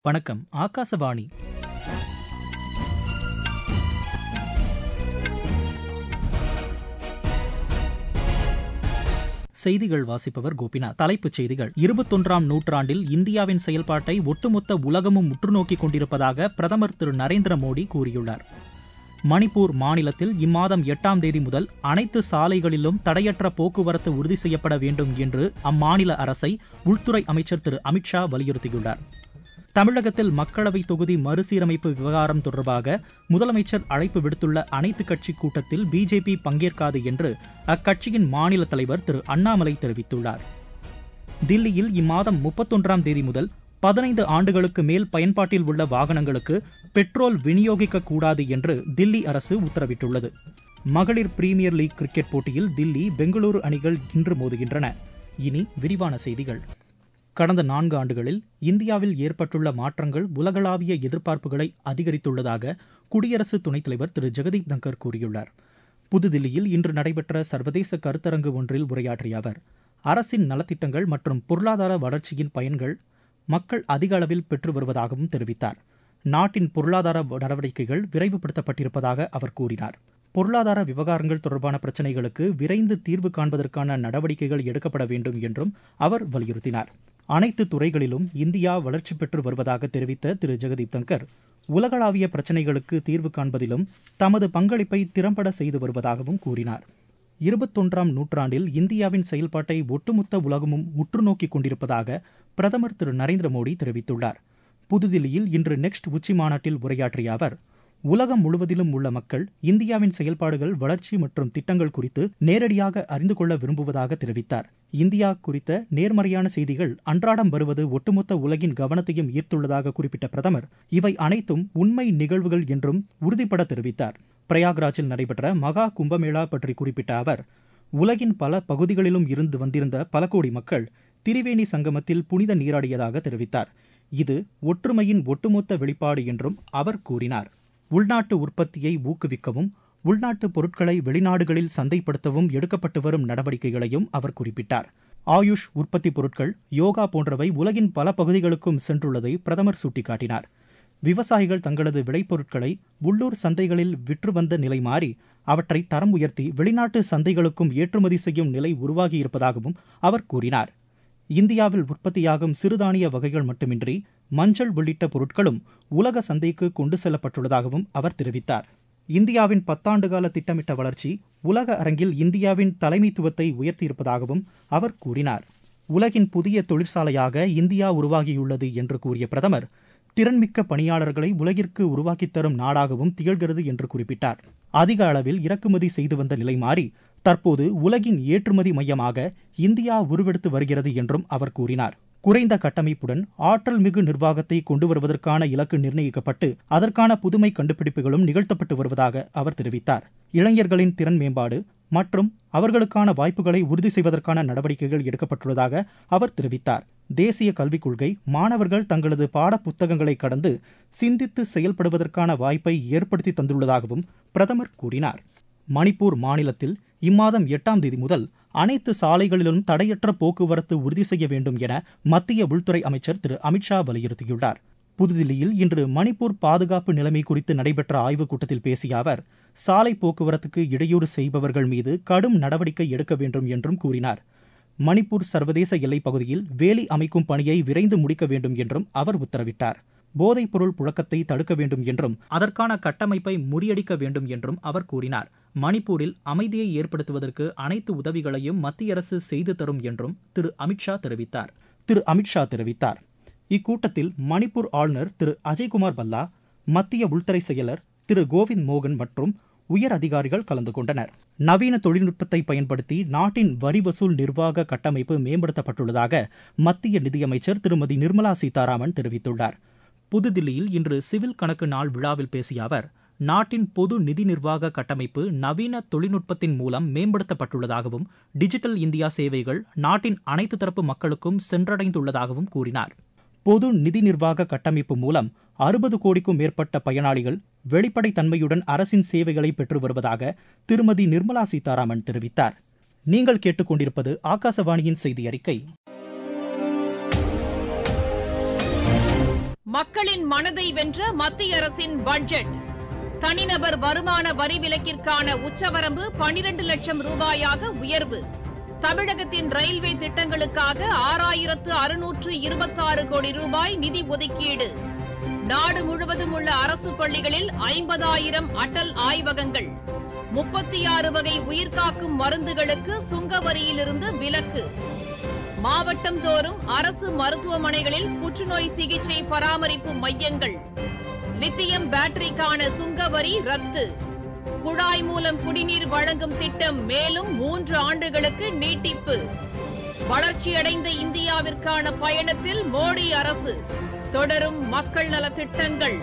வணக்கம் ஆகாசவாணி செய்திகள் வாசிப்பவர் கோபிநாத் தலைப்புச் செய்திகள் இருபத்தொன்றாம் நூற்றாண்டில் இந்தியாவின் செயல்பாட்டை ஒட்டுமொத்த உலகமும் உற்றுநோக்கிக் கொண்டிருப்பதாக பிரதமர் திரு நரேந்திர மோடி கூறியுள்ளார் மணிப்பூர் மாநிலத்தில் இம்மாதம் எட்டாம் தேதி முதல் அனைத்து சாலைகளிலும் தடையற்ற போக்குவரத்து உறுதி செய்யப்பட வேண்டும் என்று அம்மாநில அரசை உள்துறை அமைச்சர் திரு அமித்ஷா வலியுறுத்தியுள்ளார் தமிழகத்தில் மக்களவைத் தொகுதி மறுசீரமைப்பு விவகாரம் தொடர்பாக முதலமைச்சர் அழைப்பு விடுத்துள்ள அனைத்துக் கட்சி கூட்டத்தில் பிஜேபி பங்கேற்காது என்று அக்கட்சியின் மாநில தலைவர் திரு அண்ணாமலை தெரிவித்துள்ளார் தில்லியில் இம்மாதம் முப்பத்தொன்றாம் தேதி முதல் பதினைந்து ஆண்டுகளுக்கு மேல் பயன்பாட்டில் உள்ள வாகனங்களுக்கு பெட்ரோல் விநியோகிக்க கூடாது என்று தில்லி அரசு உத்தரவிட்டுள்ளது மகளிர் பிரீமியர் லீக் கிரிக்கெட் போட்டியில் தில்லி பெங்களூரு அணிகள் இன்று மோதுகின்றன இனி விரிவான செய்திகள் கடந்த நான்கு ஆண்டுகளில் இந்தியாவில் ஏற்பட்டுள்ள மாற்றங்கள் உலகளாவிய எதிர்பார்ப்புகளை அதிகரித்துள்ளதாக குடியரசு துணைத் தலைவர் திரு ஜெகதீப் தங்கர் கூறியுள்ளார் புதுதில்லியில் இன்று நடைபெற்ற சர்வதேச கருத்தரங்கு ஒன்றில் உரையாற்றிய அவர் அரசின் நலத்திட்டங்கள் மற்றும் பொருளாதார வளர்ச்சியின் பயன்கள் மக்கள் அதிக அளவில் பெற்று வருவதாகவும் தெரிவித்தார் நாட்டின் பொருளாதார நடவடிக்கைகள் விரைவுபடுத்தப்பட்டிருப்பதாக அவர் கூறினார் பொருளாதார விவகாரங்கள் தொடர்பான பிரச்சினைகளுக்கு விரைந்து தீர்வு காண்பதற்கான நடவடிக்கைகள் எடுக்கப்பட வேண்டும் என்றும் அவர் வலியுறுத்தினார் அனைத்து துறைகளிலும் இந்தியா வளர்ச்சி பெற்று வருவதாக தெரிவித்த திரு ஜெகதீப் தங்கர் உலகளாவிய பிரச்சினைகளுக்கு தீர்வு காண்பதிலும் தமது பங்களிப்பை திறம்பட செய்து வருவதாகவும் கூறினார் இருபத்தொன்றாம் நூற்றாண்டில் இந்தியாவின் செயல்பாட்டை ஒட்டுமொத்த உலகமும் உற்றுநோக்கிக் கொண்டிருப்பதாக பிரதமர் திரு நரேந்திர மோடி தெரிவித்துள்ளார் புதுதில்லியில் இன்று நெக்ஸ்ட் உச்சி மாநாட்டில் உரையாற்றிய அவர் உலகம் முழுவதிலும் உள்ள மக்கள் இந்தியாவின் செயல்பாடுகள் வளர்ச்சி மற்றும் திட்டங்கள் குறித்து நேரடியாக அறிந்து கொள்ள விரும்புவதாக தெரிவித்தார் இந்தியா குறித்த நேர்மறையான செய்திகள் அன்றாடம் வருவது ஒட்டுமொத்த உலகின் கவனத்தையும் ஈர்த்துள்ளதாக குறிப்பிட்ட பிரதமர் இவை அனைத்தும் உண்மை நிகழ்வுகள் என்றும் உறுதிபட தெரிவித்தார் பிரயாக்ராஜில் நடைபெற்ற மகா கும்பமேளா பற்றி குறிப்பிட்ட அவர் உலகின் பல பகுதிகளிலும் இருந்து வந்திருந்த பல கோடி மக்கள் திரிவேணி சங்கமத்தில் புனித நீராடியதாக தெரிவித்தார் இது ஒற்றுமையின் ஒட்டுமொத்த வெளிப்பாடு என்றும் அவர் கூறினார் உள்நாட்டு உற்பத்தியை ஊக்குவிக்கவும் உள்நாட்டு பொருட்களை வெளிநாடுகளில் சந்தைப்படுத்தவும் எடுக்கப்பட்டு வரும் நடவடிக்கைகளையும் அவர் குறிப்பிட்டார் ஆயுஷ் உற்பத்தி பொருட்கள் யோகா போன்றவை உலகின் பல பகுதிகளுக்கும் சென்றுள்ளதை பிரதமர் சுட்டிக்காட்டினார் விவசாயிகள் தங்களது விளைபொருட்களை உள்ளூர் சந்தைகளில் விற்று வந்த நிலை மாறி அவற்றை தரம் உயர்த்தி வெளிநாட்டு சந்தைகளுக்கும் ஏற்றுமதி செய்யும் நிலை உருவாகியிருப்பதாகவும் அவர் கூறினார் இந்தியாவில் உற்பத்தியாகும் சிறுதானிய வகைகள் மட்டுமின்றி மஞ்சள் உள்ளிட்ட பொருட்களும் உலக சந்தைக்கு கொண்டு செல்லப்பட்டுள்ளதாகவும் அவர் தெரிவித்தார் இந்தியாவின் பத்தாண்டுகால திட்டமிட்ட வளர்ச்சி உலக அரங்கில் இந்தியாவின் தலைமைத்துவத்தை உயர்த்தியிருப்பதாகவும் அவர் கூறினார் உலகின் புதிய தொழிற்சாலையாக இந்தியா உருவாகியுள்ளது என்று கூறிய பிரதமர் திறன்மிக்க பணியாளர்களை உலகிற்கு உருவாக்கித் தரும் நாடாகவும் திகழ்கிறது என்று குறிப்பிட்டார் அதிக அளவில் இறக்குமதி செய்து வந்த நிலை மாறி தற்போது உலகின் ஏற்றுமதி மையமாக இந்தியா உருவெடுத்து வருகிறது என்றும் அவர் கூறினார் குறைந்த கட்டமைப்புடன் ஆற்றல் மிகு நிர்வாகத்தை கொண்டு வருவதற்கான இலக்கு நிர்ணயிக்கப்பட்டு அதற்கான புதுமை கண்டுபிடிப்புகளும் நிகழ்த்தப்பட்டு வருவதாக அவர் தெரிவித்தார் இளைஞர்களின் திறன் மேம்பாடு மற்றும் அவர்களுக்கான வாய்ப்புகளை உறுதி செய்வதற்கான நடவடிக்கைகள் எடுக்கப்பட்டுள்ளதாக அவர் தெரிவித்தார் தேசிய கல்விக் கொள்கை மாணவர்கள் தங்களது பாட புத்தகங்களை கடந்து சிந்தித்து செயல்படுவதற்கான வாய்ப்பை ஏற்படுத்தி தந்துள்ளதாகவும் பிரதமர் கூறினார் மணிப்பூர் மாநிலத்தில் இம்மாதம் எட்டாம் தேதி முதல் அனைத்து சாலைகளிலும் தடையற்ற போக்குவரத்து உறுதி செய்ய வேண்டும் என மத்திய உள்துறை அமைச்சர் திரு அமித்ஷா வலியுறுத்தியுள்ளார் புதுதில்லியில் இன்று மணிப்பூர் பாதுகாப்பு நிலைமை குறித்து நடைபெற்ற ஆய்வுக் கூட்டத்தில் பேசிய அவர் சாலை போக்குவரத்துக்கு இடையூறு செய்பவர்கள் மீது கடும் நடவடிக்கை எடுக்க வேண்டும் என்றும் கூறினார் மணிப்பூர் சர்வதேச எல்லைப் பகுதியில் வேலி அமைக்கும் பணியை விரைந்து முடிக்க வேண்டும் என்றும் அவர் உத்தரவிட்டார் போதைப்பொருள் புழக்கத்தை தடுக்க வேண்டும் என்றும் அதற்கான கட்டமைப்பை முறியடிக்க வேண்டும் என்றும் அவர் கூறினார் மணிப்பூரில் அமைதியை ஏற்படுத்துவதற்கு அனைத்து உதவிகளையும் மத்திய அரசு செய்து தரும் என்றும் திரு அமித்ஷா தெரிவித்தார் திரு அமித்ஷா தெரிவித்தார் இக்கூட்டத்தில் மணிப்பூர் ஆளுநர் திரு அஜய்குமார் பல்லா மத்திய உள்துறை செயலர் திரு கோவிந்த் மோகன் மற்றும் உயர் அதிகாரிகள் கலந்து கொண்டனர் நவீன தொழில்நுட்பத்தை பயன்படுத்தி நாட்டின் வரி வசூல் நிர்வாக கட்டமைப்பு மேம்படுத்தப்பட்டுள்ளதாக மத்திய நிதியமைச்சர் திருமதி நிர்மலா சீதாராமன் தெரிவித்துள்ளார் புதுதில்லியில் இன்று சிவில் கணக்கு நாள் விழாவில் பேசிய அவர் நாட்டின் பொது நிதி நிர்வாக கட்டமைப்பு நவீன தொழில்நுட்பத்தின் மூலம் மேம்படுத்தப்பட்டுள்ளதாகவும் டிஜிட்டல் இந்தியா சேவைகள் நாட்டின் அனைத்து தரப்பு மக்களுக்கும் சென்றடைந்துள்ளதாகவும் கூறினார் பொது நிதி நிர்வாக கட்டமைப்பு மூலம் அறுபது கோடிக்கும் மேற்பட்ட பயனாளிகள் வெளிப்படைத்தன்மையுடன் அரசின் சேவைகளை பெற்று வருவதாக திருமதி நிர்மலா சீதாராமன் தெரிவித்தார் நீங்கள் கேட்டுக்கொண்டிருப்பது ஆகாசவாணியின் செய்தி அறிக்கை மக்களின் மனதை வென்ற மத்திய அரசின் பட்ஜெட் தனிநபர் வருமான வரி விலக்கிற்கான உச்சவரம்பு பனிரண்டு லட்சம் ரூபாயாக உயர்வு தமிழகத்தின் ரயில்வே திட்டங்களுக்காக ஆறாயிரத்து அறுநூற்று இருபத்தாறு கோடி ரூபாய் நிதி ஒதுக்கீடு நாடு முழுவதும் உள்ள அரசு பள்ளிகளில் ஐம்பதாயிரம் அடல் ஆய்வகங்கள் முப்பத்தி ஆறு வகை உயிர்காக்கும் மருந்துகளுக்கு சுங்க வரியிலிருந்து விலக்கு மாவட்டம் தோறும் அரசு மருத்துவமனைகளில் புற்றுநோய் சிகிச்சை பராமரிப்பு மையங்கள் லித்தியம் பேட்டரிக்கான சுங்க வரி ரத்து குழாய் மூலம் குடிநீர் வழங்கும் திட்டம் மேலும் மூன்று ஆண்டுகளுக்கு நீட்டிப்பு வளர்ச்சியடைந்த இந்தியாவிற்கான பயணத்தில் மோடி அரசு தொடரும் மக்கள் நலத் திட்டங்கள்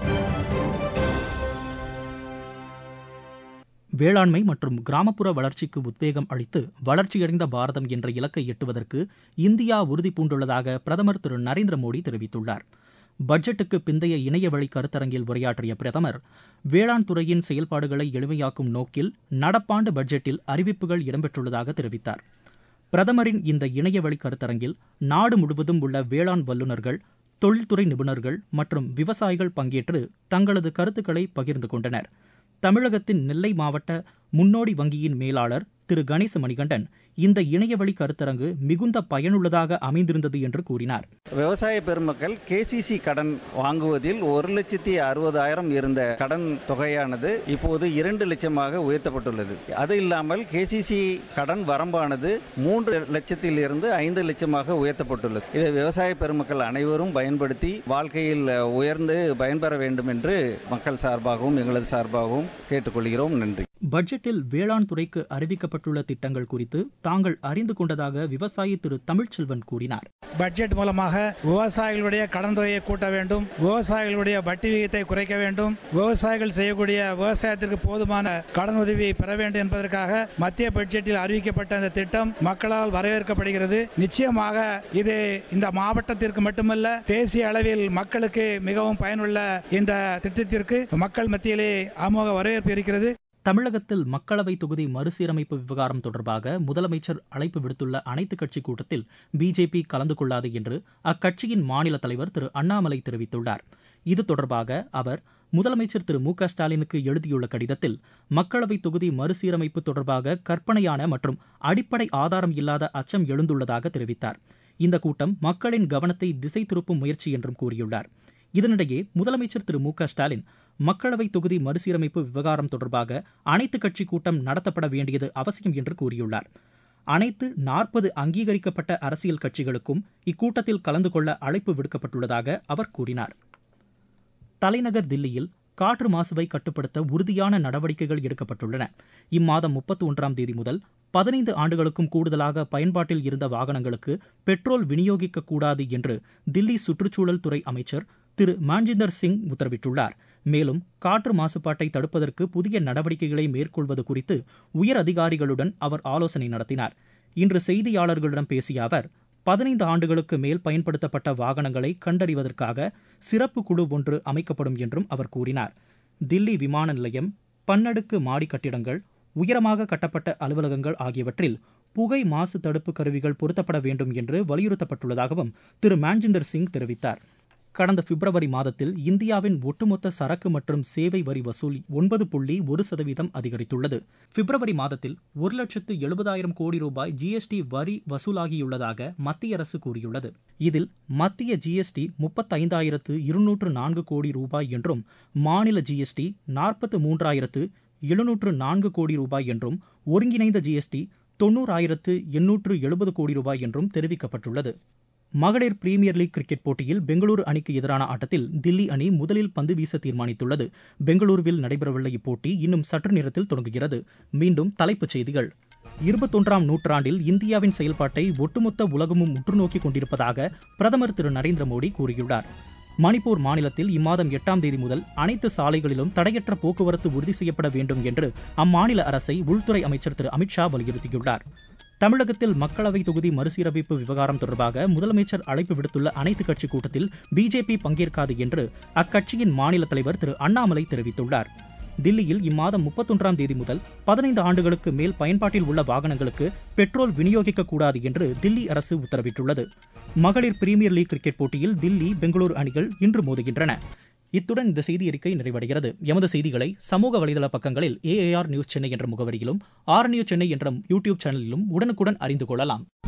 வேளாண்மை மற்றும் கிராமப்புற வளர்ச்சிக்கு உத்வேகம் அளித்து வளர்ச்சியடைந்த பாரதம் என்ற இலக்கை எட்டுவதற்கு இந்தியா உறுதி பூண்டுள்ளதாக பிரதமர் திரு நரேந்திர மோடி தெரிவித்துள்ளார் பட்ஜெட்டுக்கு பிந்தைய இணையவழி கருத்தரங்கில் உரையாற்றிய பிரதமர் வேளாண் துறையின் செயல்பாடுகளை எளிமையாக்கும் நோக்கில் நடப்பாண்டு பட்ஜெட்டில் அறிவிப்புகள் இடம்பெற்றுள்ளதாக தெரிவித்தார் பிரதமரின் இந்த இணையவழி கருத்தரங்கில் நாடு முழுவதும் உள்ள வேளாண் வல்லுநர்கள் தொழில்துறை நிபுணர்கள் மற்றும் விவசாயிகள் பங்கேற்று தங்களது கருத்துக்களை பகிர்ந்து கொண்டனர் தமிழகத்தின் நெல்லை மாவட்ட முன்னோடி வங்கியின் மேலாளர் திரு கணேச மணிகண்டன் இந்த இணையவழி கருத்தரங்கு மிகுந்த பயனுள்ளதாக அமைந்திருந்தது என்று கூறினார் விவசாய பெருமக்கள் கேசிசி கடன் வாங்குவதில் ஒரு லட்சத்தி அறுபதாயிரம் இருந்த கடன் தொகையானது இப்போது இரண்டு லட்சமாக உயர்த்தப்பட்டுள்ளது அது இல்லாமல் கேசிசி கடன் வரம்பானது மூன்று லட்சத்தில் இருந்து ஐந்து லட்சமாக உயர்த்தப்பட்டுள்ளது இதை விவசாய பெருமக்கள் அனைவரும் பயன்படுத்தி வாழ்க்கையில் உயர்ந்து பயன்பெற வேண்டும் என்று மக்கள் சார்பாகவும் எங்களது சார்பாகவும் கேட்டுக்கொள்கிறோம் நன்றி பட்ஜெட்டில் வேளாண் துறைக்கு அறிவிக்கப்பட்டுள்ள திட்டங்கள் குறித்து தாங்கள் அறிந்து கொண்டதாக விவசாயி திரு தமிழ்ச்செல்வன் கூறினார் பட்ஜெட் மூலமாக விவசாயிகளுடைய கடன் தொகையை கூட்ட வேண்டும் விவசாயிகளுடைய வட்டி விகிதத்தை குறைக்க வேண்டும் விவசாயிகள் செய்யக்கூடிய விவசாயத்திற்கு போதுமான கடன் உதவியை பெற வேண்டும் என்பதற்காக மத்திய பட்ஜெட்டில் அறிவிக்கப்பட்ட இந்த திட்டம் மக்களால் வரவேற்கப்படுகிறது நிச்சயமாக இது இந்த மாவட்டத்திற்கு மட்டுமல்ல தேசிய அளவில் மக்களுக்கு மிகவும் பயனுள்ள இந்த திட்டத்திற்கு மக்கள் மத்தியிலே அமோக வரவேற்பு இருக்கிறது தமிழகத்தில் மக்களவை தொகுதி மறுசீரமைப்பு விவகாரம் தொடர்பாக முதலமைச்சர் அழைப்பு விடுத்துள்ள அனைத்துக் கட்சி கூட்டத்தில் பிஜேபி கலந்து கொள்ளாது என்று அக்கட்சியின் மாநில தலைவர் திரு அண்ணாமலை தெரிவித்துள்ளார் இது தொடர்பாக அவர் முதலமைச்சர் திரு மு க ஸ்டாலினுக்கு எழுதியுள்ள கடிதத்தில் மக்களவை தொகுதி மறுசீரமைப்பு தொடர்பாக கற்பனையான மற்றும் அடிப்படை ஆதாரம் இல்லாத அச்சம் எழுந்துள்ளதாக தெரிவித்தார் இந்த கூட்டம் மக்களின் கவனத்தை திசை திருப்பும் முயற்சி என்றும் கூறியுள்ளார் இதனிடையே முதலமைச்சர் திரு மு க ஸ்டாலின் மக்களவை தொகுதி மறுசீரமைப்பு விவகாரம் தொடர்பாக அனைத்துக் கட்சி கூட்டம் நடத்தப்பட வேண்டியது அவசியம் என்று கூறியுள்ளார் அனைத்து நாற்பது அங்கீகரிக்கப்பட்ட அரசியல் கட்சிகளுக்கும் இக்கூட்டத்தில் கலந்து கொள்ள அழைப்பு விடுக்கப்பட்டுள்ளதாக அவர் கூறினார் தலைநகர் தில்லியில் காற்று மாசுவை கட்டுப்படுத்த உறுதியான நடவடிக்கைகள் எடுக்கப்பட்டுள்ளன இம்மாதம் முப்பத்தி ஒன்றாம் தேதி முதல் பதினைந்து ஆண்டுகளுக்கும் கூடுதலாக பயன்பாட்டில் இருந்த வாகனங்களுக்கு பெட்ரோல் விநியோகிக்கக்கூடாது என்று தில்லி சுற்றுச்சூழல் துறை அமைச்சர் திரு மான்ஜிந்தர் சிங் உத்தரவிட்டுள்ளார் மேலும் காற்று மாசுபாட்டை தடுப்பதற்கு புதிய நடவடிக்கைகளை மேற்கொள்வது குறித்து உயர் அதிகாரிகளுடன் அவர் ஆலோசனை நடத்தினார் இன்று செய்தியாளர்களிடம் பேசிய அவர் பதினைந்து ஆண்டுகளுக்கு மேல் பயன்படுத்தப்பட்ட வாகனங்களை கண்டறிவதற்காக சிறப்பு குழு ஒன்று அமைக்கப்படும் என்றும் அவர் கூறினார் தில்லி விமான நிலையம் பன்னடுக்கு மாடி கட்டிடங்கள் உயரமாக கட்டப்பட்ட அலுவலகங்கள் ஆகியவற்றில் புகை மாசு தடுப்பு கருவிகள் பொருத்தப்பட வேண்டும் என்று வலியுறுத்தப்பட்டுள்ளதாகவும் திரு மான்ஜிந்தர் சிங் தெரிவித்தார் கடந்த பிப்ரவரி மாதத்தில் இந்தியாவின் ஒட்டுமொத்த சரக்கு மற்றும் சேவை வரி வசூல் ஒன்பது புள்ளி ஒரு சதவீதம் அதிகரித்துள்ளது பிப்ரவரி மாதத்தில் ஒரு லட்சத்து எழுபதாயிரம் கோடி ரூபாய் ஜிஎஸ்டி வரி வசூலாகியுள்ளதாக மத்திய அரசு கூறியுள்ளது இதில் மத்திய ஜிஎஸ்டி முப்பத்தைந்தாயிரத்து இருநூற்று நான்கு கோடி ரூபாய் என்றும் மாநில ஜிஎஸ்டி நாற்பத்து மூன்றாயிரத்து எழுநூற்று நான்கு கோடி ரூபாய் என்றும் ஒருங்கிணைந்த ஜிஎஸ்டி தொன்னூறாயிரத்து எண்ணூற்று எழுபது கோடி ரூபாய் என்றும் தெரிவிக்கப்பட்டுள்ளது மகளிர் பிரீமியர் லீக் கிரிக்கெட் போட்டியில் பெங்களூரு அணிக்கு எதிரான ஆட்டத்தில் தில்லி அணி முதலில் பந்து வீச தீர்மானித்துள்ளது பெங்களூருவில் நடைபெறவுள்ள இப்போட்டி இன்னும் சற்று நேரத்தில் தொடங்குகிறது மீண்டும் தலைப்புச் செய்திகள் இருபத்தொன்றாம் நூற்றாண்டில் இந்தியாவின் செயல்பாட்டை ஒட்டுமொத்த உலகமும் உற்றுநோக்கிக் கொண்டிருப்பதாக பிரதமர் திரு நரேந்திர மோடி கூறியுள்ளார் மணிப்பூர் மாநிலத்தில் இம்மாதம் எட்டாம் தேதி முதல் அனைத்து சாலைகளிலும் தடையற்ற போக்குவரத்து உறுதி செய்யப்பட வேண்டும் என்று அம்மாநில அரசை உள்துறை அமைச்சர் திரு அமித்ஷா வலியுறுத்தியுள்ளார் தமிழகத்தில் மக்களவை தொகுதி மறுசீரமைப்பு விவகாரம் தொடர்பாக முதலமைச்சர் அழைப்பு விடுத்துள்ள அனைத்துக் கட்சி கூட்டத்தில் பிஜேபி பங்கேற்காது என்று அக்கட்சியின் மாநில தலைவர் திரு அண்ணாமலை தெரிவித்துள்ளார் தில்லியில் இம்மாதம் முப்பத்தொன்றாம் தேதி முதல் பதினைந்து ஆண்டுகளுக்கு மேல் பயன்பாட்டில் உள்ள வாகனங்களுக்கு பெட்ரோல் விநியோகிக்கக்கூடாது என்று தில்லி அரசு உத்தரவிட்டுள்ளது மகளிர் பிரீமியர் லீக் கிரிக்கெட் போட்டியில் தில்லி பெங்களூரு அணிகள் இன்று மோதுகின்றன இத்துடன் இந்த செய்தி அறிக்கை நிறைவடைகிறது எமது செய்திகளை சமூக வலைதள பக்கங்களில் ஏஏஆர் நியூஸ் சென்னை என்ற முகவரியிலும் ஆர் நியூஸ் சென்னை என்ற யூடியூப் சேனலிலும் உடனுக்குடன் அறிந்து கொள்ளலாம்